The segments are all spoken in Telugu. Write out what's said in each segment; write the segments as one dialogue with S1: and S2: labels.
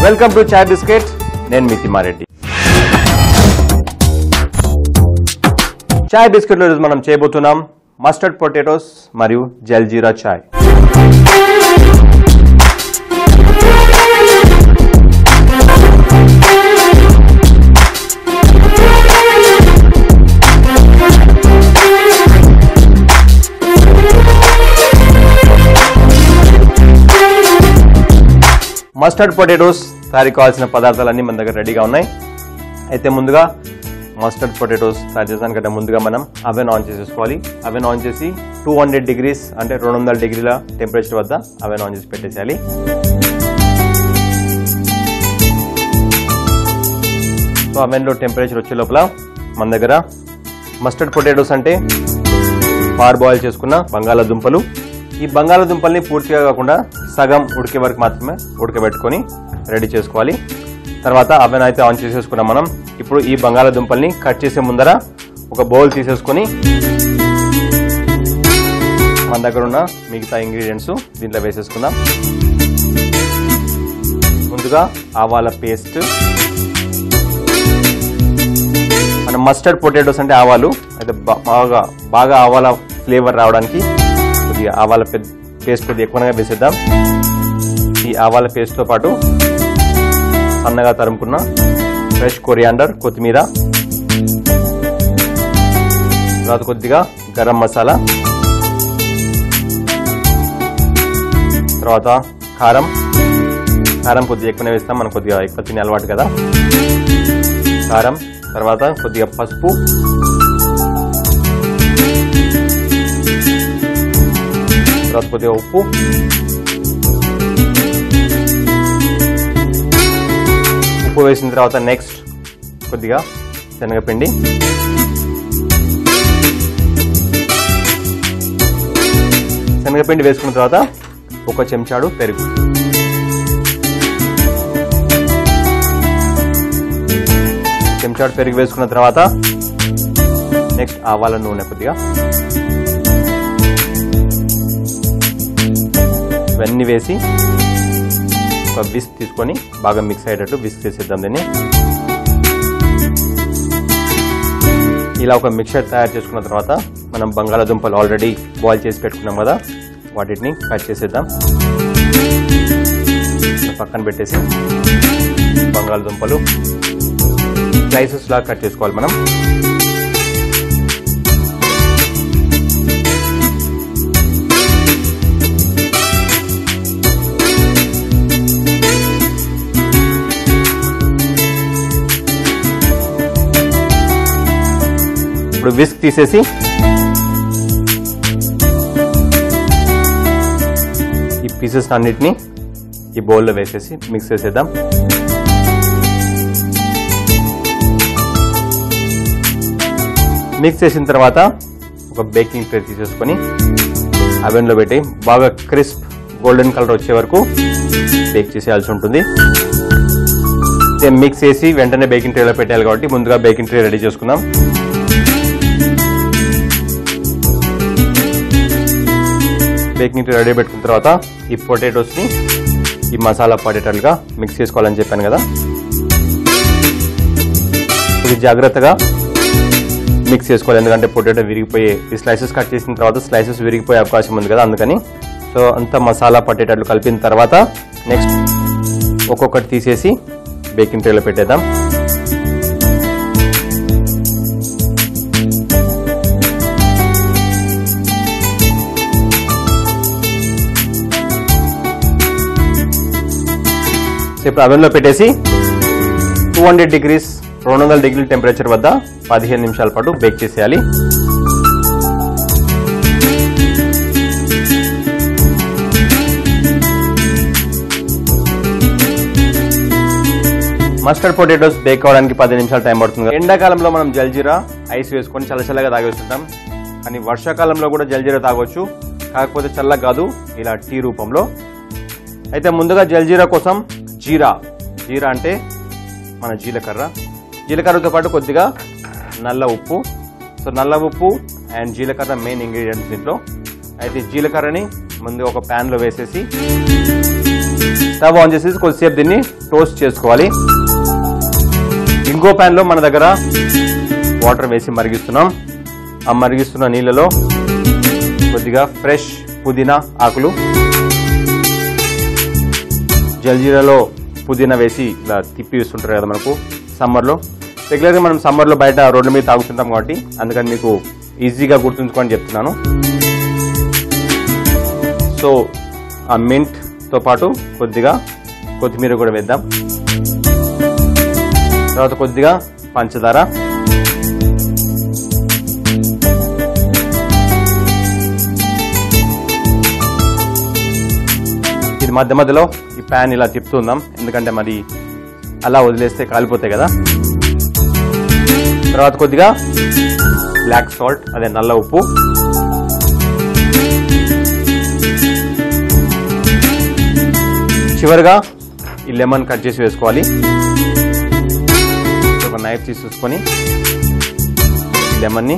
S1: వెల్కమ్ టు చాయ్ బిస్కెట్ నేను మీ తిమ్మారెడ్డి చాయ్ బిస్కెట్లో ఈరోజు మనం చేయబోతున్నాం మస్టర్డ్ పొటాటోస్ మరియు జల్జీరా చాయ్ మస్టర్డ్ పొటాటోస్ తయారు కావాల్సిన పదార్థాలన్నీ మన దగ్గర రెడీగా ఉన్నాయి అయితే ముందుగా మస్టర్డ్ పొటాటోస్ తయారు చేసానికంటే ముందుగా మనం అవెన్ ఆన్ చేసేసుకోవాలి అవెన్ ఆన్ చేసి టూ హండ్రెడ్ డిగ్రీస్ అంటే రెండు వందల డిగ్రీల టెంపరేచర్ వద్ద అవెన్ ఆన్ చేసి పెట్టేసేయాలి సో అవెన్లో టెంపరేచర్ వచ్చే లోపల మన దగ్గర మస్టర్డ్ పొటాటోస్ అంటే పార్ బాయిల్ చేసుకున్న బంగాళాదుంపలు ఈ బంగాళాదుంపల్ని పూర్తిగా కాకుండా సగం ఉడికే వరకు మాత్రమే ఉడకబెట్టుకొని రెడీ చేసుకోవాలి తర్వాత అవెన్ అయితే ఆన్ చేసేసుకున్నాం మనం ఇప్పుడు ఈ బంగాళాదుంపల్ని కట్ చేసే ముందర ఒక బౌల్ తీసేసుకొని మన దగ్గర ఉన్న మిగతా ఇంగ్రీడియంట్స్ దీంట్లో వేసేసుకుందాం ముందుగా ఆవాల పేస్ట్ మన మస్టర్డ్ పొటాటోస్ అంటే ఆవాలు అయితే బా- బాగా బాగా ఆవాల ఫ్లేవర్ రావడానికి కొద్దిగా ఆవాల పేస్ట్ కొద్దిగా ఎక్కువగా వేసేద్దాం ఈ ఆవాల పేస్ట్తో పాటు సన్నగా తరుముకున్న ఫ్రెష్ కొరియాండర్ కొత్తిమీర తర్వాత కొద్దిగా గరం మసాలా తర్వాత కారం కారం కొద్దిగా ఎక్కువనే వేస్తాం మనకు కొద్దిగా ఎక్కువ తినే అలవాటు కదా కారం తర్వాత కొద్దిగా పసుపు తర్వాత కొద్దిగా ఉప్పు ఉప్పు వేసిన తర్వాత నెక్స్ట్ కొద్దిగా శనగపిండి శనగపిండి వేసుకున్న తర్వాత ఒక చెంచాడు పెరుగు చెంచాడు పెరుగు వేసుకున్న తర్వాత నెక్స్ట్ ఆవాల నూనె కొద్దిగా ఇవన్నీ వేసి ఒక విస్క్ తీసుకొని బాగా మిక్స్ అయ్యేటట్టు విస్క్ చేసేద్దాం దీన్ని ఇలా ఒక మిక్చర్ తయారు చేసుకున్న తర్వాత మనం బంగాళాదుంపలు ఆల్రెడీ బాయిల్ చేసి పెట్టుకున్నాం కదా వాటిని కట్ చేసేద్దాం పక్కన పెట్టేసి బంగాళాదుంపలు స్లైసెస్ లాగా కట్ చేసుకోవాలి మనం ఇప్పుడు విస్క్ తీసేసి ఈ పీసెస్ అన్నిటిని ఈ బౌల్లో వేసేసి మిక్స్ చేసేద్దాం మిక్స్ చేసిన తర్వాత ఒక బేకింగ్ ట్రే తీసేసుకొని అవెన్లో పెట్టి బాగా క్రిస్ప్ గోల్డెన్ కలర్ వచ్చే వరకు బేక్ చేసేయాల్సి ఉంటుంది అయితే మిక్స్ చేసి వెంటనే బేకింగ్ ట్రేలో పెట్టాలి కాబట్టి ముందుగా బేకింగ్ ట్రే రెడీ చేసుకుందాం బేకింగ్ ట్రే రెడీ పెట్టుకున్న తర్వాత ఈ పొటాటోస్ని ఈ మసాలా పడేటట్లుగా మిక్స్ చేసుకోవాలని చెప్పాను కదా ఇది జాగ్రత్తగా మిక్స్ చేసుకోవాలి ఎందుకంటే పొటాటో విరిగిపోయే ఈ స్లైసెస్ కట్ చేసిన తర్వాత స్లైసెస్ విరిగిపోయే అవకాశం ఉంది కదా అందుకని సో అంత మసాలా పట్టేటట్లు కలిపిన తర్వాత నెక్స్ట్ ఒక్కొక్కటి తీసేసి బేకింగ్ ట్రేలో పెట్టేద్దాం సో ఇప్పుడు అవెన్లో పెట్టేసి టూ హండ్రెడ్ డిగ్రీస్ రెండు వందల డిగ్రీల టెంపరేచర్ వద్ద పదిహేను నిమిషాల పాటు బేక్ చేసేయాలి మస్టర్డ్ పొటాటోస్ బేక్ అవడానికి పది నిమిషాలు టైం పడుతుంది ఎండాకాలంలో మనం జల్జీరా ఐస్ వేసుకొని చల్ల చల్లగా తాగేస్తుంటాం కానీ వర్షాకాలంలో కూడా జల్జీరా తాగొచ్చు కాకపోతే చల్లగా కాదు ఇలా టీ రూపంలో అయితే ముందుగా జల్జీరా కోసం జీరా జీరా అంటే మన జీలకర్ర జీలకర్రతో పాటు కొద్దిగా నల్ల ఉప్పు సో నల్ల ఉప్పు అండ్ జీలకర్ర మెయిన్ ఇంగ్రీడియంట్స్ దీంట్లో అయితే జీలకర్రని ముందు ఒక ప్యాన్లో వేసేసి స్టవ్ ఆన్ చేసేసి కొద్దిసేపు దీన్ని టోస్ట్ చేసుకోవాలి ఇంకో ప్యాన్లో మన దగ్గర వాటర్ వేసి మరిగిస్తున్నాం ఆ మరిగిస్తున్న నీళ్ళలో కొద్దిగా ఫ్రెష్ పుదీనా ఆకులు జల్జీరాలో పుదీనా వేసి ఇలా తిప్పి వేస్తుంటారు కదా మనకు సమ్మర్లో రెగ్యులర్గా మనం సమ్మర్లో బయట రోడ్ల మీద తాగుతుంటాం కాబట్టి అందుకని మీకు ఈజీగా గుర్తుంచుకోని చెప్తున్నాను సో ఆ మింట్తో పాటు కొద్దిగా కొత్తిమీర కూడా వేద్దాం తర్వాత కొద్దిగా పంచదార ఇది మధ్య మధ్యలో ఈ ప్యాన్ ఇలా తిప్పుతుందాం ఎందుకంటే మరి అలా వదిలేస్తే కాలిపోతాయి కదా తర్వాత కొద్దిగా బ్లాక్ సాల్ట్ అదే నల్ల ఉప్పు చివరిగా ఈ లెమన్ కట్ చేసి వేసుకోవాలి ఒక నైఫ్ తీసేసుకొని ఈ లెమన్ని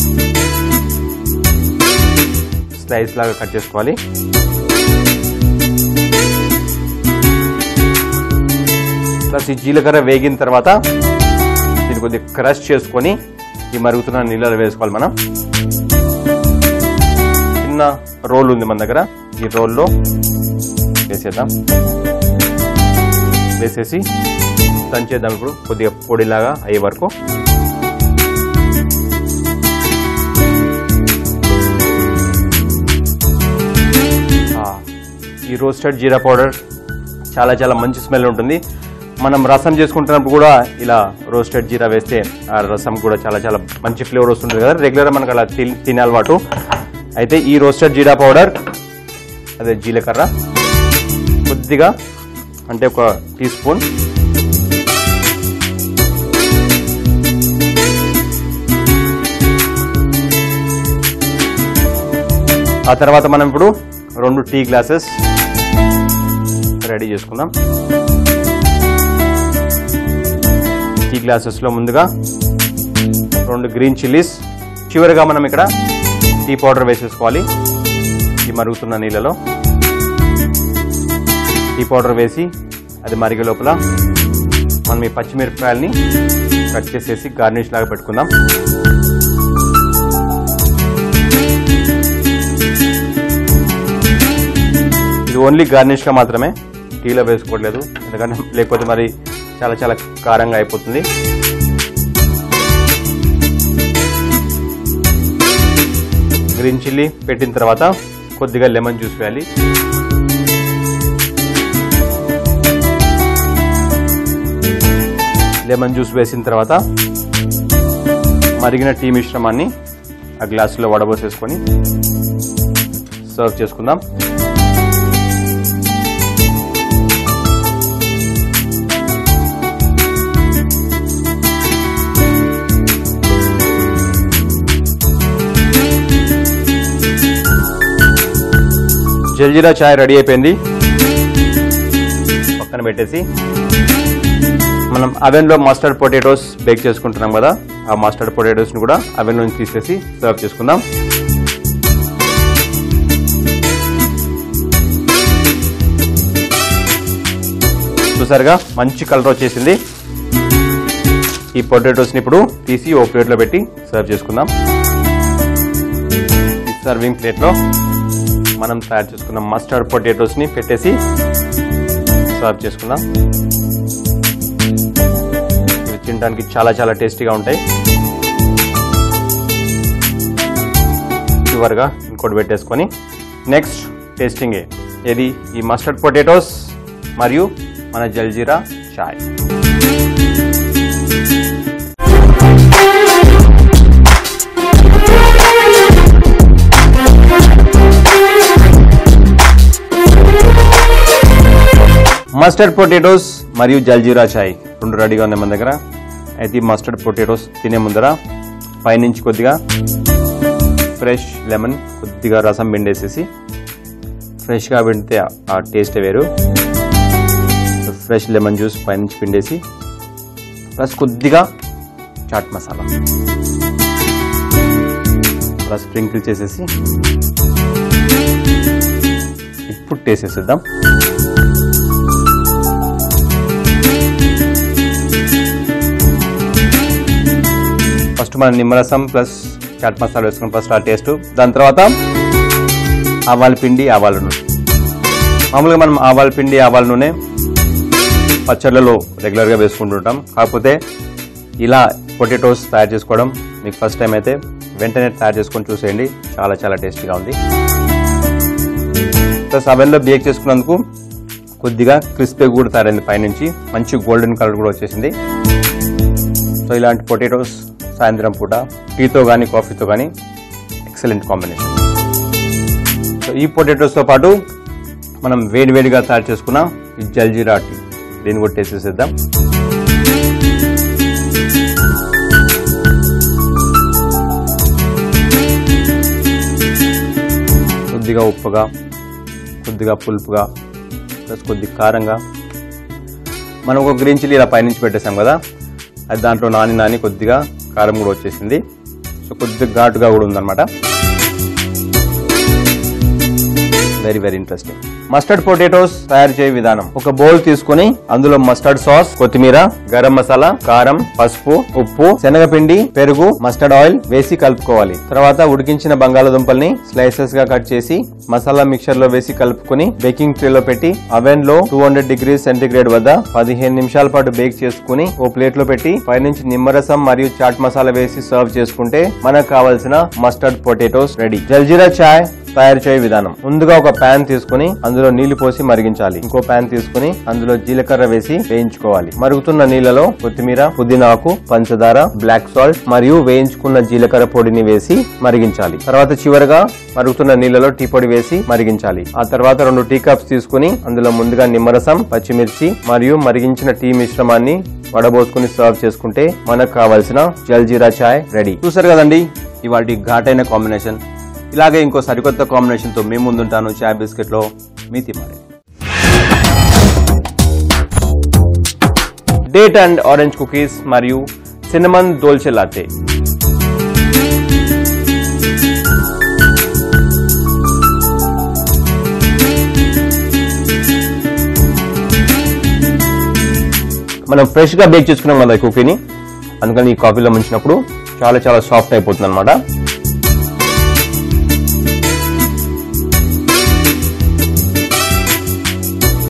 S1: స్లైస్ లాగా కట్ చేసుకోవాలి ప్లస్ ఈ జీలకర్ర వేగిన తర్వాత దీన్ని కొద్దిగా క్రష్ చేసుకొని ఈ మరుగుతున్న నీళ్ళలో వేసుకోవాలి మనం చిన్న రోల్ ఉంది మన దగ్గర ఈ రోల్లో వేసేద్దాం వేసేసి దంచేద్దాం ఇప్పుడు కొద్దిగా పొడిలాగా అయ్యే వరకు ఆ, ఈ రోస్టెడ్ జీరా పౌడర్ చాలా చాలా మంచి స్మెల్ ఉంటుంది మనం రసం చేసుకుంటున్నప్పుడు కూడా ఇలా రోస్టెడ్ జీరా వేస్తే ఆ రసం కూడా చాలా చాలా మంచి ఫ్లేవర్ వస్తుంటుంది కదా రెగ్యులర్గా మనకు అలా తిన్- తినే అలవాటు అయితే ఈ రోస్టెడ్ జీరా పౌడర్ అదే జీలకర్ర కొద్దిగా అంటే ఒక టీ స్పూన్ ఆ తర్వాత మనం ఇప్పుడు రెండు టీ గ్లాసెస్ రెడీ చేసుకుందాం టీ గ్లాసెస్లో ముందుగా రెండు గ్రీన్ చిల్లీస్ చివరిగా మనం ఇక్కడ టీ పౌడర్ వేసేసుకోవాలి ఈ మరుగుతున్న నీళ్ళలో టీ పౌడర్ వేసి అది మరిగే లోపల మనం ఈ పచ్చిమిరపకాయలని కట్ చేసేసి గార్నిష్ లాగా పెట్టుకుందాం ఇది ఓన్లీ గార్నిష్గా మాత్రమే టీలో వేసుకోవట్లేదు ఎందుకంటే లేకపోతే మరి చాలా చాలా కారంగా అయిపోతుంది గ్రీన్ చిల్లీ పెట్టిన తర్వాత కొద్దిగా లెమన్ జ్యూస్ వేయాలి లెమన్ జ్యూస్ వేసిన తర్వాత మరిగిన టీ మిశ్రమాన్ని ఆ గ్లాసులో వడబోసేసుకొని సర్వ్ చేసుకుందాం జల్జీరా చాయ్ రెడీ అయిపోయింది పక్కన పెట్టేసి మనం అవెన్లో మస్టర్డ్ పొటాటోస్ బేక్ చేసుకుంటున్నాం కదా ఆ మస్టర్డ్ పొటాటోస్ని కూడా అవెన్ నుంచి తీసేసి సర్వ్ చేసుకుందాం చూసారుగా మంచి కలర్ వచ్చేసింది ఈ పొటాటోస్ని ఇప్పుడు తీసి ఓ ప్లేట్లో పెట్టి సర్వ్ చేసుకుందాం ఈ సర్వింగ్ ప్లేట్లో మనం తయారు చేసుకున్న మస్టర్డ్ పొటాటోస్ని పెట్టేసి సర్వ్ చేసుకుందాం ఇవి తినడానికి చాలా చాలా టేస్టీగా ఉంటాయి చివరిగా ఇంకోటి పెట్టేసుకొని నెక్స్ట్ టేస్టింగే ఇది ఈ మస్టర్డ్ పొటాటోస్ మరియు మన జల్జీరా చాయ్ మస్టర్డ్ పొటాటోస్ మరియు జల్జీరా చాయ్ రెండు రెడీగా ఉన్నాయి మన దగ్గర అయితే ఈ మస్టర్డ్ పొటాటోస్ తినే ముందర పైనుంచి కొద్దిగా ఫ్రెష్ లెమన్ కొద్దిగా రసం పిండేసేసి ఫ్రెష్గా పిండితే ఆ- ఆ టేస్ట్ వేరు ఫ్రెష్ లెమన్ జ్యూస్ పైనుంచి పిండేసి ప్లస్ కొద్దిగా చాట్ మసాలా ప్లస్ స్ప్రింకిల్ చేసేసి ఇప్పుడు టేస్ట్ చేసేద్దాం ఫస్ట్ మనం నిమ్మరసం ప్లస్ చాట్ మసాలా వేసుకుని ఫస్ట్ ఆ టేస్ట్ దాని తర్వాత ఆవాల పిండి ఆవాల నూనె మామూలుగా మనం ఆవాల పిండి ఆవాల నూనె పచ్చళ్ళలో రెగ్యులర్గా వేసుకుంటుంటాం కాకపోతే ఇలా పొటాటోస్ తయారు చేసుకోవడం మీకు ఫస్ట్ టైం అయితే వెంటనే తయారు చేసుకొని చూసేయండి చాలా చాలా టేస్టీగా ఉంది ప్లస్ అవెన్లో బేక్ చేసుకున్నందుకు కొద్దిగా క్రిస్పీ కూడా తయారైంది పైనుంచి మంచి గోల్డెన్ కలర్ కూడా వచ్చేసింది సో ఇలాంటి పొటాటోస్ సాయంత్రం పూట టీతో కానీ కాఫీతో కానీ ఎక్సలెంట్ కాంబినేషన్ సో ఈ పొటాటోస్తో పాటు మనం వేడివేడిగా తయారు చేసుకున్న ఈ జల్జీరా టీ దీన్ని కూడా టేస్ట్ చేసేద్దాం కొద్దిగా ఉప్పుగా కొద్దిగా పులుపుగా ప్లస్ కొద్దిగా కారంగా మనం ఒక గ్రీన్ చిల్లీ ఇలా పైనుంచి పెట్టేసాం కదా అది దాంట్లో నాని నాని కొద్దిగా కారం కూడా వచ్చేసింది సో కొద్దిగా ఘాటుగా కూడా ఉందన్నమాట very very interesting mustard potatoes తయారు చేయ విధానం ఒక బౌల్ తీసుకుని అందులో మస్టర్డ్ సాస్ కొత్తిమీర గరం మసాలా కారం పసుపు ఉప్పు శనగపిండి పెరుగు మస్టర్డ్ ఆయిల్ వేసి కలుపుకోవాలి తర్వాత ఉడికించిన బంగాళాదుంపల్ని స్లైసెస్ గా కట్ చేసి మసాలా మిక్చర్ లో వేసి కలుపుకొని బేకింగ్ ట్రే లో పెట్టి అవెన్ లో టూ హండ్రెడ్ డిగ్రీ సెంటీగ్రేడ్ వద్ద పదిహేను నిమిషాల పాటు బేక్ చేసుకుని ఓ ప్లేట్ లో పెట్టి పైనుంచి నిమ్మరసం మరియు చాట్ మసాలా వేసి సర్వ్ చేసుకుంటే మనకు కావాల్సిన mustard potatoes ready jaljeera chai తయారు చేయ విధానం ముందుగా ఒక ప్యాన్ తీసుకుని అందులో నీళ్లు పోసి మరిగించాలి ఇంకో ప్యాన్ తీసుకుని అందులో జీలకర్ర వేసి వేయించుకోవాలి మరుగుతున్న నీళ్లలో కొత్తిమీర పుదీనాకు పంచదార బ్లాక్ సాల్ట్ మరియు వేయించుకున్న జీలకర్ర పొడిని వేసి మరిగించాలి తర్వాత చివరగా మరుగుతున్న నీళ్లలో టీ పొడి వేసి మరిగించాలి ఆ తర్వాత రెండు టీ కప్స్ తీసుకుని అందులో ముందుగా నిమ్మరసం పచ్చిమిర్చి మరియు మరిగించిన టీ మిశ్రమాన్ని వడబోసుకుని సర్వ్ చేసుకుంటే మనకు కావాల్సిన జల్జీరా చాయ్ రెడీ చూసారు కదండి ఇవాటి ఘాటైన కాంబినేషన్ ఇలాగే ఇంకో సరికొత్త కాంబినేషన్తో మేము ముందుంటాను చాయ్ బిస్కెట్లో మీ Thimmareddy date and orange cookies మరియు సినమన్ దోల్చె లాటే మనం ఫ్రెష్గా బేక్ చేసుకున్నాం కదా ఈ కుకీని అందుకని ఈ కాఫీలో ముంచినప్పుడు చాలా చాలా సాఫ్ట్ అయిపోతుంది అనమాట